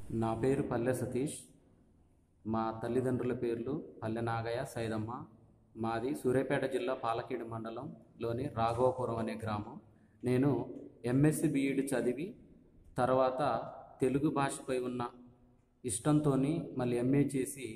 నా పేరు పల్లె సతీష్ మా తల్లిదండ్రుల పేర్లు పల్లె నాగయ్య సైదమ్మ మాది సూర్యాపేట జిల్లా పాలకీడు మండలంలోని రాఘవపురం అనే గ్రామం నేను ఎంఎస్సి బిఈడి చదివి తర్వాత తెలుగు భాషపై ఉన్న ఇష్టంతో మళ్ళీ ఎంఏ చేసి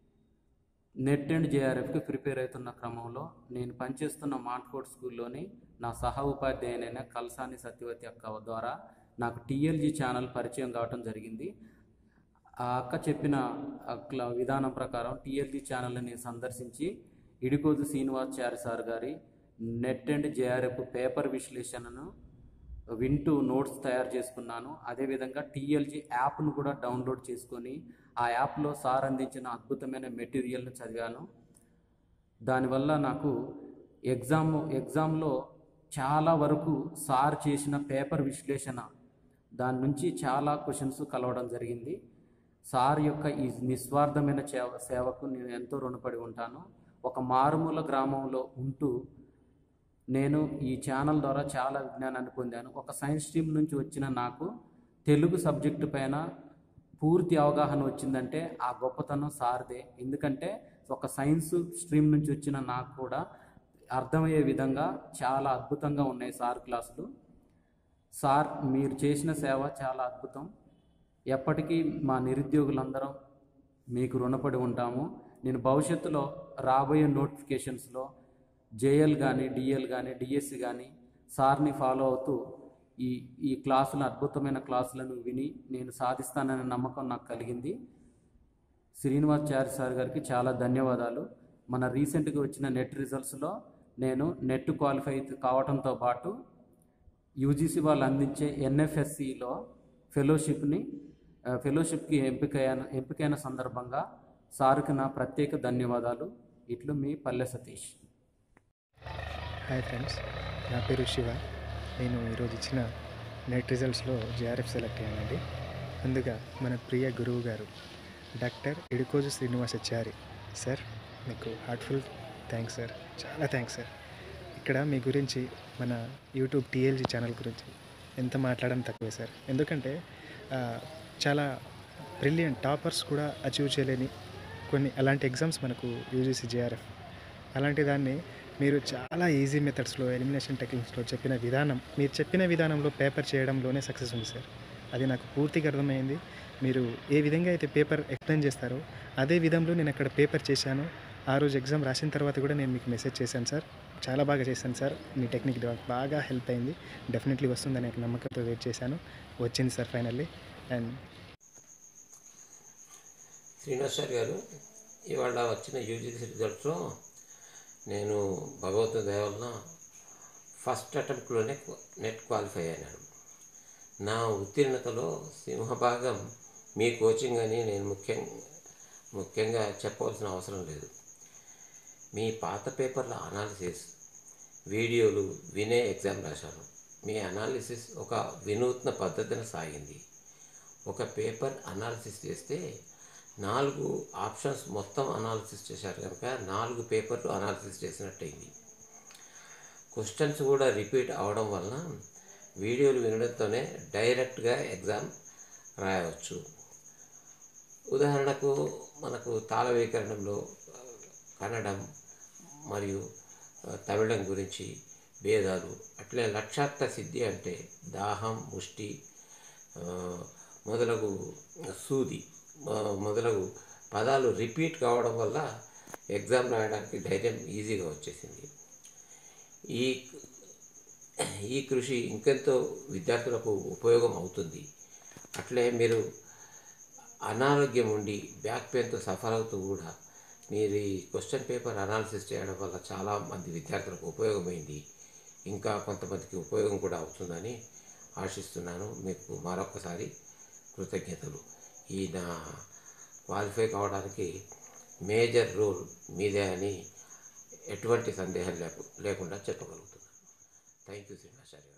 నెట్ అండ్ జేఆర్ఎఫ్కి ప్రిపేర్ అవుతున్న క్రమంలో నేను పనిచేస్తున్న మాట్కోట్ స్కూల్లోని నా సహ ఉపాధ్యాయునైన కల్సాని సత్యవతి అక్క ద్వారా నాకు టీఎల్జీ ఛానల్ పరిచయం కావటం జరిగింది ఆ అక్క చెప్పిన అట్లా విధానం ప్రకారం టీఎల్జీ ఛానల్ని సందర్శించి ఇడికోజు శ్రీనివాచార్య సార్ గారి నెట్ అండ్ జేఆర్ఎఫ్ పేపర్ విశ్లేషణను వింటూ నోట్స్ తయారు చేసుకున్నాను అదేవిధంగా టీఎల్జీ యాప్ను కూడా డౌన్లోడ్ చేసుకొని ఆ యాప్లో సార్ అందించిన అద్భుతమైన మెటీరియల్ను చదివాను దానివల్ల నాకు ఎగ్జామ్ ఎగ్జామ్లో చాలా వరకు సార్ చేసిన పేపర్ విశ్లేషణ దాని నుంచి చాలా క్వశ్చన్స్ కలవడం జరిగింది సార్ యొక్క ఈ నిస్వార్థమైన సేవ సేవకు నేను ఎంతో రుణపడి ఉంటాను ఒక మారుమూల గ్రామంలో ఉంటూ నేను ఈ ఛానల్ ద్వారా చాలా విజ్ఞానాన్ని పొందాను ఒక సైన్స్ స్ట్రీమ్ నుంచి వచ్చిన నాకు తెలుగు సబ్జెక్టు పైన పూర్తి అవగాహన వచ్చిందంటే ఆ గొప్పతనం సార్దే ఎందుకంటే ఒక సైన్స్ స్ట్రీమ్ నుంచి వచ్చిన నాకు కూడా అర్థమయ్యే విధంగా చాలా అద్భుతంగా ఉన్నాయి సార్ క్లాసులు సార్ మీరు చేసిన సేవ చాలా అద్భుతం ఎప్పటికీ మా నిరుద్యోగులందరం మీకు రుణపడి ఉంటాము నేను భవిష్యత్తులో రాబోయే నోటిఫికేషన్స్లో జేఎల్ కానీ డిఎల్ కానీ డిఎస్సి కానీ సార్ని ఫాలో అవుతూ ఈ ఈ క్లాసులు అద్భుతమైన క్లాసులను విని నేను సాధిస్తాననే నమ్మకం నాకు కలిగింది శ్రీనివాచార్య సార్ గారికి చాలా ధన్యవాదాలు మన రీసెంట్గా వచ్చిన నెట్ రిజల్ట్స్లో నేను నెట్ క్వాలిఫై కావడంతో పాటు యూజీసీ వాళ్ళు అందించే ఎన్ఎఫ్ఎస్సిలో ఫెలోషిప్ని ఆ, ఫెలోషిప్కి ఎంపికైన ఎంపికైన సందర్భంగా సార్కి నా ప్రత్యేక ధన్యవాదాలు ఇట్లు మీ పల్లె సతీష్ హాయ్ ఫ్రెండ్స్ నా పేరు శివ నేను ఈరోజు ఇచ్చిన నెట్ రిజల్ట్స్లో జేఆర్ఎఫ్ సెలెక్ట్ అయ్యానండి ముందుగా మన ప్రియ గురువు గారు డాక్టర్ ఇడుకోజు శ్రీనివాసాచారి సార్ మీకు హార్ట్ఫుల్ థ్యాంక్స్ సార్ చాలా థ్యాంక్స్ సార్ ఇక్కడ మీ గురించి మన యూట్యూబ్ టీఎల్జీ ఛానల్ గురించి ఎంత మాట్లాడడం తక్కువే సార్ ఎందుకంటే ఆ, చాలా బ్రిలియంట్ టాపర్స్ కూడా అచీవ్ చేయలేని కొన్ని అలాంటి ఎగ్జామ్స్ మనకు యూజీసీ జేఆర్ఎఫ్ అలాంటి దాన్ని మీరు చాలా ఈజీ మెథడ్స్లో ఎలిమినేషన్ టెక్నిక్స్లో చెప్పిన విధానం మీరు చెప్పిన విధానంలో పేపర్ చేయడంలోనే సక్సెస్ ఉంది సార్ అది నాకు పూర్తిగా అర్థమైంది మీరు ఏ విధంగా అయితే పేపర్ ఎక్స్ప్లెయిన్ చేస్తారో అదే విధంలో నేను అక్కడ పేపర్ చేశాను ఆ రోజు ఎగ్జామ్ రాసిన తర్వాత కూడా నేను మీకు మెసేజ్ చేశాను సార్ చాలా బాగా చేశాను సార్ మీ టెక్నిక్ నాకు బాగా హెల్ప్ అయింది డెఫినెట్లీ వస్తుందని ఒక నమ్మకంతో వెయిట్ చేశాను వచ్చింది సార్ ఫైనల్లీ అండ్ శ్రీనివాస్ గారు ఇవాళ వచ్చిన యూజీసీ రిజల్ట్స్లో నేను భగవంతుని దయ వలన ఫస్ట్ అటెంప్ట్లోనే నెట్ క్వాలిఫై అయినాను నా ఉత్తీర్ణతలో సింహభాగం మీ కోచింగ్ అని నేను ముఖ్యం ముఖ్యంగా చెప్పవలసిన అవసరం లేదు మీ పాత పేపర్ల అనాలిసిస్ వీడియోలు వినే ఎగ్జామ్ రాశాను మీ అనాలిసిస్ ఒక వినూత్న పద్ధతిని సాగింది ఒక పేపర్ అనాలిసిస్ చేస్తే నాలుగు ఆప్షన్స్ మొత్తం అనాలిసిస్ చేశారు కనుక నాలుగు పేపర్లు అనాలిసిస్ చేసినట్టయింది క్వశ్చన్స్ కూడా రిపీట్ అవడం వలన వీడియోలు వినడంతోనే డైరెక్ట్గా ఎగ్జామ్ రాయవచ్చు ఉదాహరణకు మనకు తాళవీకరణంలో ఆ, కన్నడం మరియు ఆ, తమిళం గురించి భేదాలు అట్లే లక్షార్థ సిద్ధి అంటే దాహం ముష్టి ఆ, మొదలగు సూది ఆ, మొదలగు పదాలు రిపీట్ కావడం వల్ల ఎగ్జామ్ రాయడానికి ధైర్యం ఈజీగా వచ్చేసింది ఈ ఈ కృషి ఇంకెంతో విద్యార్థులకు ఉపయోగం అవుతుంది అట్లే మీరు అనారోగ్యం ఉండి బ్యాక్ పెయిన్తో సఫర్ అవుతూ కూడా మీరు ఈ క్వశ్చన్ పేపర్ అనాలిసిస్ చేయడం వల్ల చాలా మంది విద్యార్థులకు ఉపయోగమైంది ఇంకా కొంతమందికి ఉపయోగం కూడా అవుతుందని ఆశిస్తున్నాను మీకు మరొకసారి కృతజ్ఞతలు ఈ నా క్వాలిఫై కావడానికి మేజర్ రోల్ మీదే అని ఎటువంటి సందేహం లేకు లేకుండా చెప్పగలుగుతున్నాను థ్యాంక్ యూ శ్రీనివాచార్య గారు